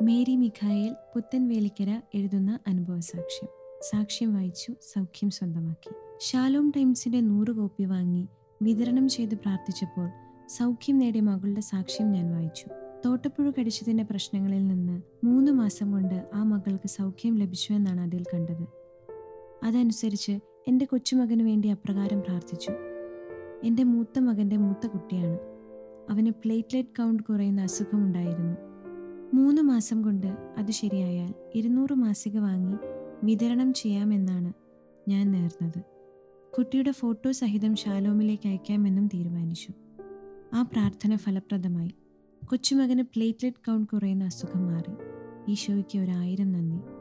Mary Mikhail Puthenvelikkara എഴുതുന്ന അനുഭവ സാക്ഷ്യം സാക്ഷ്യം വായിച്ചു സൗഖ്യം സ്വന്തമാക്കി ഷാലോം ടൈംസിന്റെ നൂറ് കോപ്പി വാങ്ങി വിതരണം ചെയ്ത് പ്രാർത്ഥിച്ചപ്പോൾ സൗഖ്യം നേടിയ മകളുടെ സാക്ഷ്യം ഞാൻ വായിച്ചു തോട്ടപ്പുഴ കടിച്ചതിന്റെ പ്രശ്നങ്ങളിൽ നിന്ന് മൂന്ന് മാസം കൊണ്ട് ആ മകൾക്ക് സൗഖ്യം ലഭിച്ചു എന്നാണ് അതിൽ കണ്ടത് അതനുസരിച്ച് എൻ്റെ കൊച്ചുമകന് വേണ്ടി അപ്രകാരം പ്രാർത്ഥിച്ചു എൻ്റെ മൂത്ത മകൻ്റെ മൂത്ത കുട്ടിയാണ് അവന് പ്ലേറ്റ്ലെറ്റ് കൗണ്ട് കുറയുന്ന അസുഖമുണ്ടായിരുന്നു മൂന്ന് മാസം കൊണ്ട് അത് ശരിയായാൽ ഇരുന്നൂറ് മാസിക വാങ്ങി വിതരണം ചെയ്യാമെന്നാണ് ഞാൻ നേർന്നത് കുട്ടിയുടെ ഫോട്ടോ സഹിതം ഷാലോമിലേക്ക് അയക്കാമെന്നും തീരുമാനിച്ചു ആ പ്രാർത്ഥന ഫലപ്രദമായി കൊച്ചുമകന് പ്ലേറ്റ്ലെറ്റ് കൗണ്ട് കുറയുന്ന അസുഖം മാറി ഈശോയ്ക്ക് ഒരായിരം നന്ദി